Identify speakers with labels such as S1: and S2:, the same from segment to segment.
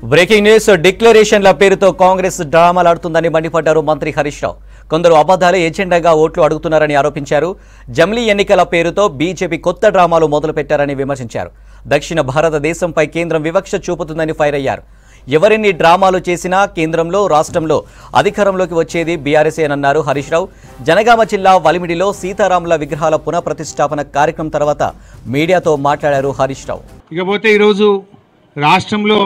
S1: breaking news డిక్లరేషన్ల పేరుతో కాంగ్రెస్ డ్రామాలాడుతుందని మండిపడ్డారు మంత్రి హరీష్ రావు కొందరు అబద్ధాలే ఎజెండాగా ఓట్లు అడుగుతున్నారని ఆరోపించారు జమ్లీ ఎన్నికల పేరుతో బీజేపీ కొత్త డ్రామాలు మొదలుపెట్టారని విమర్శించారు దక్షిణ భారతదేశంపై కేంద్రం వివక్ష చూపుతుందని ఫైర్ అయ్యారు ఎవరెన్ని డ్రామాలు చేసినా కేంద్రంలో రాష్ట్రంలో అధికారంలోకి వచ్చేది బీఆర్ఎస్ఏనన్నారు హరీష్ రావు జనగామ జిల్లా వలిమిడిలో సీతారాముల విగ్రహాల పునఃప్రతిష్టాపన కార్యక్రమం తర్వాత మీడియాతో మాట్లాడారు హరీష్ రావు
S2: ఇకపోతే ఈరోజు రాష్ట్రంలో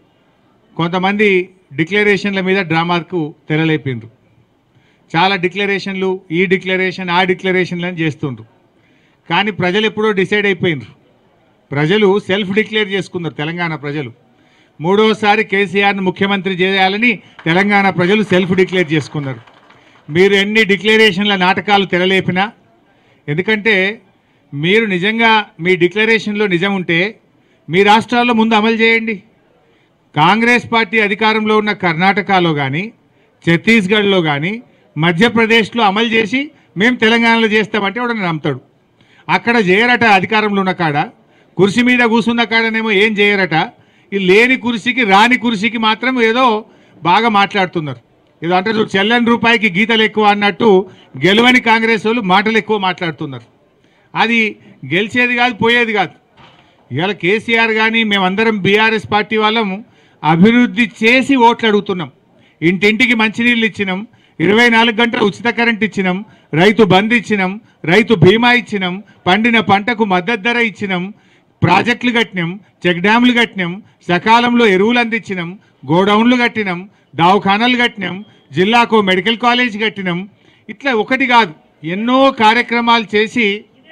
S2: కొంతమంది డిక్లరేషన్ల మీద డ్రామాకు తెరలేపిండ్రు చాలా డిక్లరేషన్లు ఈ డిక్లరేషన్ ఆ డిక్లరేషన్లు అని చేస్తుండ్రు కానీ ప్రజలు ఎప్పుడో డిసైడ్ అయిపోయినరు ప్రజలు సెల్ఫ్ డిక్లేర్ చేసుకున్నారు తెలంగాణ ప్రజలు మూడోసారి కేసీఆర్ను ముఖ్యమంత్రి చేయాలని తెలంగాణ ప్రజలు సెల్ఫ్ డిక్లేర్ చేసుకున్నారు మీరు ఎన్ని డిక్లరేషన్ల నాటకాలు తెరలేపినా ఎందుకంటే మీరు నిజంగా మీ డిక్లరేషన్లో నిజం ఉంటే మీ రాష్ట్రాల్లో ముందు అమలు చేయండి కాంగ్రెస్ పార్టీ అధికారంలో ఉన్న కర్ణాటకలో కానీ ఛత్తీస్గఢ్లో కానీ మధ్యప్రదేశ్లో అమలు చేసి మేము తెలంగాణలో చేస్తామంటే వాడు నమ్ముతాడు అక్కడ చేయరట అధికారంలో ఉన్న కాడ కుర్చీ మీద కూర్చున్న కాడనేమో ఏం చేయరట ఈ లేని కుర్చీకి రాని కుర్చీకి మాత్రం ఏదో బాగా మాట్లాడుతున్నారు ఏదో అంటే చూడు, చెల్లని రూపాయికి గీతలు ఎక్కువ అన్నట్టు గెలవని కాంగ్రెస్ వాళ్ళు మాటలు ఎక్కువ మాట్లాడుతున్నారు అది గెలిచేది కాదు పోయేది కాదు ఇవాళ కేసీఆర్ కానీ మేమందరం బీఆర్ఎస్ పార్టీ వాళ్ళం అభివృద్ధి చేసి ఓట్లు అడుగుతున్నాం ఇంటింటికి మంచినీళ్ళు ఇచ్చినాం ఇరవై నాలుగు గంటల ఉచిత కరెంట్ ఇచ్చినాం రైతు బంద్ ఇచ్చినాం రైతు బీమా ఇచ్చినాం పండిన పంటకు మద్దతు ధర ఇచ్చినాం ప్రాజెక్టులు కట్టినాం చెక్ డ్యాములు కట్టినాం సకాలంలో ఎరువులు అందించినాం గోడౌన్లు కట్టినాం దవాఖానాలు కట్టినాం జిల్లాకు మెడికల్ కాలేజ్ కట్టినాం ఇట్లా ఒకటి కాదు ఎన్నో కార్యక్రమాలు చేసి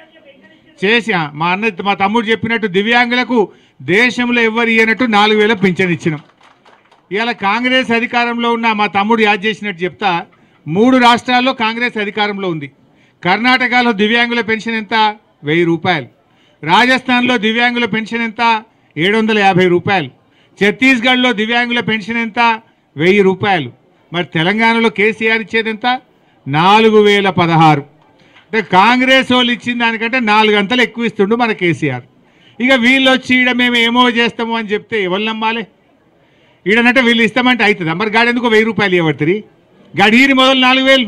S2: చేసి ఆ, మా అన్న మా తమ్ముడు చెప్పినట్టు దివ్యాంగులకు దేశంలో ఎవ్వరు ఇయ్యనట్టు నాలుగు వేల పింఛన్ ఇచ్చినాం ఇవాళ కాంగ్రెస్ అధికారంలో ఉన్న మా తమ్ముడు యాద్ చేసినట్టు చెప్తా మూడు రాష్ట్రాల్లో కాంగ్రెస్ అధికారంలో ఉంది కర్ణాటకలో దివ్యాంగుల పెన్షన్ ఎంత వెయ్యి రూపాయలు రాజస్థాన్లో దివ్యాంగుల పెన్షన్ ఎంత ఏడు వందల యాభై రూపాయలు ఛత్తీస్గఢ్లో దివ్యాంగుల పెన్షన్ ఎంత వెయ్యి రూపాయలు మరి తెలంగాణలో కేసీఆర్ ఇచ్చేది ఎంత నాలుగు వేల పదహారు అంటే కాంగ్రెస్ వాళ్ళు ఇచ్చిన దానికంటే నాలుగు అంతలు ఎక్కువ ఇస్తుండు మన కేసీఆర్ ఇక వీళ్ళు వచ్చి ఈడ మేము ఏమో చేస్తాము అని చెప్తే ఎవరు నమ్మాలి ఈడనంటే వీళ్ళు ఇస్తామంటే అవుతుంది మరి గాడి ఎందుకు వెయ్యి రూపాయలు ఇవ్వబడుతుంది గడీరి మొదలు నాలుగు వేలు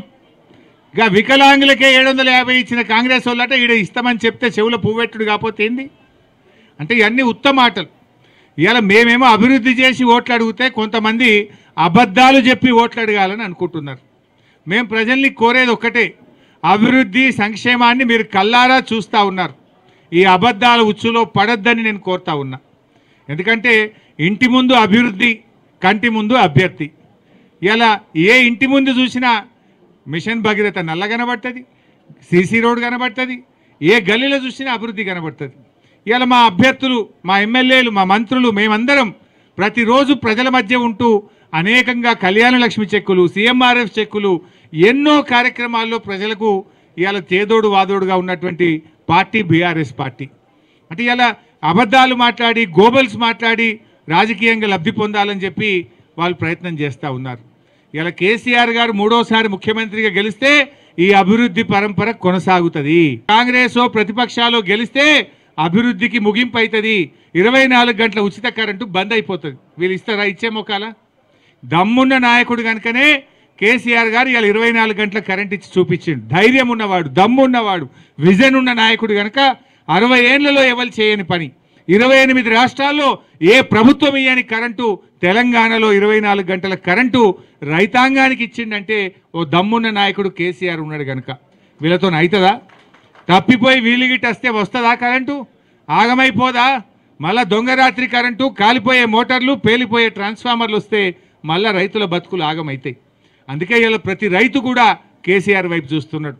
S2: ఇక వికలాంగులకే ఏడు వందల యాభై ఇచ్చిన కాంగ్రెస్ వాళ్ళట ఈడ ఇస్తామని చెప్తే చెవుల పువ్వెట్టుడు కాకపోతే ఏంది అంటే ఇవన్నీ ఉత్తమ మాటలు ఇవాళ మేమేమో అభివృద్ధి చేసి ఓట్లు అడిగితే కొంతమంది అబద్ధాలు చెప్పి ఓట్లు అడగాలని అనుకుంటున్నారు మేము ప్రజల్ని కోరేది ఒక్కటే అభివృద్ధి సంక్షేమాన్ని మీరు కల్లారా చూస్తూ ఉన్నారు ఈ అబద్ధాల ఉచ్చులో పడద్దని నేను కోరుతా ఉన్నా ఎందుకంటే ఇంటి ముందు అభివృద్ధి కంటి ముందు అభ్యర్థి ఇలా ఏ ఇంటి ముందు చూసినా మిషన్ భగీరథ నల్ల కనబడుతుంది సీసీ రోడ్ కనబడుతుంది ఏ గల్లీలో చూసినా అభివృద్ధి కనబడుతుంది ఇలా మా అభ్యర్థులు మా ఎమ్మెల్యేలు మా మంత్రులు మేమందరం ప్రతిరోజు ప్రజల మధ్య ఉంటూ అనేకంగా కళ్యాణ లక్ష్మి చెక్కులు సీఎంఆర్ఎఫ్ చెక్కులు ఎన్నో కార్యక్రమాల్లో ప్రజలకు ఇవాళ తేదోడు వాదోడుగా ఉన్నటువంటి పార్టీ బీఆర్ఎస్ పార్టీ అంటే ఇలా అబద్ధాలు మాట్లాడి గోబల్స్ మాట్లాడి రాజకీయంగా లబ్ధి పొందాలని చెప్పి వాళ్ళు ప్రయత్నం చేస్తూ ఉన్నారు ఇలా కేసీఆర్ గారు మూడోసారి ముఖ్యమంత్రిగా గెలిస్తే ఈ అభివృద్ధి పరంపర కొనసాగుతుంది కాంగ్రెస్ ప్రతిపక్షాలు గెలిస్తే అభివృద్ధికి ముగింపు అవుతుంది ఇరవై నాలుగు గంటల ఉచిత కరెంటు బంద్ అయిపోతుంది వీళ్ళు ఇస్తారా ఇచ్చే మొకాల దమ్మున్న నాయకుడు కనుకనే కేసీఆర్ గారు ఇవాళ ఇరవై నాలుగు గంటల కరెంట్ ఇచ్చి చూపించిండు ధైర్యం ఉన్నవాడు దమ్ము ఉన్నవాడు విజన్ ఉన్న నాయకుడు కనుక అరవై ఏళ్లలో ఎవరు చేయని పని ఇరవై ఎనిమిది రాష్ట్రాల్లో ఏ ప్రభుత్వం ఇయ్యని కరెంటు తెలంగాణలో ఇరవై నాలుగు గంటల కరెంటు రైతాంగానికి ఇచ్చిండంటే ఓ దమ్మున్న నాయకుడు కేసీఆర్ ఉన్నాడు కనుక వీళ్ళతో అవుతుందా తప్పిపోయి వీలుగిట్టి వస్తే వస్తుందా కరెంటు ఆగమైపోదా మళ్ళా దొంగరాత్రి కరెంటు కాలిపోయే మోటార్లు పేలిపోయే ట్రాన్స్ఫార్మర్లు వస్తే మళ్ళా రైతుల బతుకులు ఆగమైతాయి అందుకే ఇలా ప్రతి రైతు కూడా కేసీఆర్ వైపు చూస్తున్నాడు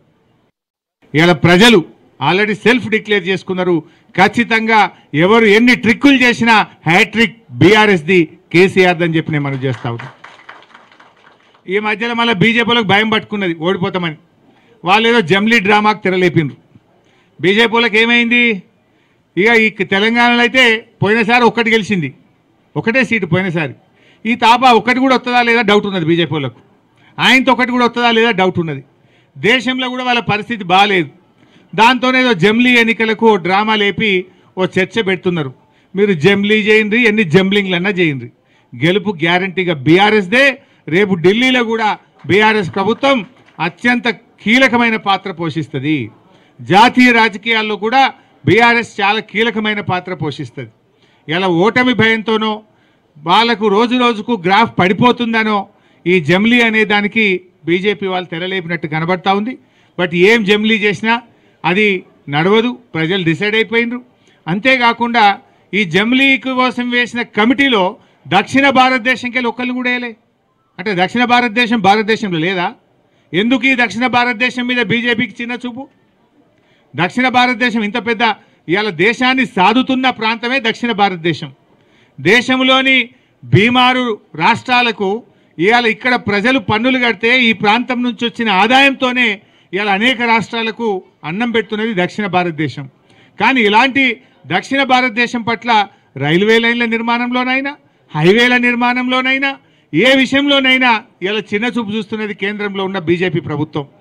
S2: ఇలా ప్రజలు ఆల్రెడీ సెల్ఫ్ డిక్లేర్ చేసుకున్నారు ఖచ్చితంగా ఎవరు ఎన్ని ట్రిక్కులు చేసినా హ్యాట్రిక్ బీఆర్ఎస్ది కేసీఆర్ అని చెప్పి నేను మనం చేస్తా ఉన్నాను ఈ మధ్యలో మళ్ళీ బీజేపీలకు భయం పట్టుకున్నది ఓడిపోతామని వాళ్ళు ఏదో జమ్లీ డ్రామాకు తెరలేపిండ్రు బీజేపీలకు ఏమైంది ఇక ఈ తెలంగాణలో అయితే పోయినసారి ఒక్కటి గెలిచింది ఒకటే సీటు పోయినసారి ఈ తాపా ఒక్కటి కూడా వస్తుందా లేదా డౌట్ ఉన్నది బీజేపీలకు ఆయనతో ఒకటి కూడా వస్తుందా లేదా డౌట్ ఉన్నది దేశంలో కూడా వాళ్ళ పరిస్థితి బాగాలేదు దాంతోనే ఏదో జమ్లీ ఎన్నికలకు ఓ డ్రామా లేపి ఓ చర్చ పెడుతున్నారు మీరు జమ్లీ చేయండి ఎన్ని జంబ్లింగ్లన్నా చేయండి గెలుపు గ్యారంటీగా బీఆర్ఎస్దే రేపు ఢిల్లీలో కూడా బీఆర్ఎస్ ప్రభుత్వం అత్యంత కీలకమైన పాత్ర పోషిస్తుంది జాతీయ రాజకీయాల్లో కూడా బీఆర్ఎస్ చాలా కీలకమైన పాత్ర పోషిస్తుంది ఇలా ఓటమి భయంతోనో వాళ్ళకు రోజు రోజుకు గ్రాఫ్ పడిపోతుందనో ఈ జమ్లీ అనే దానికి బీజేపీ వాళ్ళు తెరలేపినట్టు కనబడతా ఉంది బట్ ఏం జమ్లీ చేసినా అది నడవదు ప్రజలు డిసైడ్ అయిపోయినరు అంతేకాకుండా ఈ జమ్లీ కోసం వేసిన కమిటీలో దక్షిణ భారతదేశంకి వెళ్ళి ఒక్కళ్ళు కూడా వేయలే అంటే దక్షిణ భారతదేశం భారతదేశంలో లేదా ఎందుకు ఈ దక్షిణ భారతదేశం మీద బీజేపీకి చిన్న చూపు దక్షిణ భారతదేశం ఇంత పెద్ద ఇవాళ దేశాన్ని సాదుతున్న ప్రాంతమే దక్షిణ భారతదేశం దేశంలోని బీమారు రాష్ట్రాలకు ఇవాళ ఇక్కడ ప్రజలు పన్నులు కడితే ఈ ప్రాంతం నుంచి వచ్చిన ఆదాయంతోనే ఇవాళ అనేక రాష్ట్రాలకు అన్నం పెడుతున్నది దక్షిణ భారతదేశం కానీ ఇలాంటి దక్షిణ భారతదేశం పట్ల రైల్వే లైన్ల నిర్మాణంలోనైనా హైవేల నిర్మాణంలోనైనా ఏ విషయంలోనైనా ఇలా చిన్న చూపు చూస్తున్నది కేంద్రంలో ఉన్న బీజేపీ ప్రభుత్వం